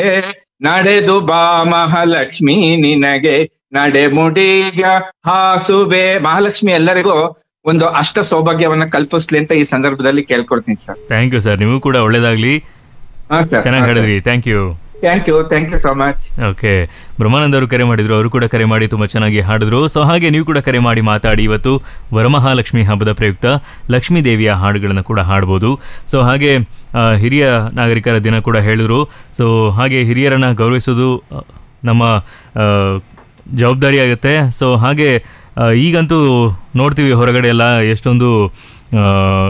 ನಡೆದು ಬಾ ಮಹಾಲಕ್ಷ್ಮಿ ನಿನಗೆ ನಡೆ ಮುಡಿಗ ಹಾಸುವೆ ಮಹಾಲಕ್ಷ್ಮಿ ಎಲ್ಲರಿಗೂ ಒಂದು ಅಷ್ಟ ಸೌಭಾಗ್ಯವನ್ನ ಕಲ್ಪಿಸ್ಲಿ ಅಂತ ಈ ಸಂದರ್ಭದಲ್ಲಿ ಕೇಳ್ಕೊಡ್ತೀನಿ ಸರ್ ಥ್ಯಾಂಕ್ ಯು ಸರ್ ನಿಮಗೂ ಕೂಡ ಒಳ್ಳೇದಾಗ್ಲಿ ಹಾ ಸರ್ ಚೆನ್ನಾಗಿ ಹೇಳಿದ್ರಿ thank you thank you thank you so much okay Brahmanand ಅವರು ಕರೆ ಮಾಡಿದ್ರು ಅವರು ಕೂಡ ಕರೆ ಮಾಡಿ ತುಂಬ ಚೆನ್ನಾಗಿ ಹಾಡಿದ್ರು ಸೊ ಹಾಗೆ ನೀವು ಕೂಡ ಕರೆ ಮಾಡಿ ಮಾತಾಡಿ ಇವತ್ತು ವರಮಹಾಲಕ್ಷ್ಮಿ ಹಬ್ಬದ ಪ್ರಯುಕ್ತ ಲಕ್ಷ್ಮೀ ದೇವಿಯ ಹಾಡುಗಳನ್ನು ಕೂಡ ಹಾಡ್ಬೋದು ಸೊ ಹಾಗೆ ಆ, ಹಿರಿಯ ನಾಗರಿಕರ ದಿನ ಕೂಡ ಹೇಳಿದ್ರು ಸೊ ಹಾಗೆ ಹಿರಿಯರನ್ನ ಗೌರವಿಸೋದು ಆ, ನಮ್ಮ ಆ, ಜವಾಬ್ದಾರಿ ಆಗುತ್ತೆ ಸೊ ಹಾಗೆ ಆ, ಈಗಂತೂ ನೋಡ್ತೀವಿ ಹೊರಗಡೆ ಎಲ್ಲ ಎಷ್ಟೊಂದು ಆ,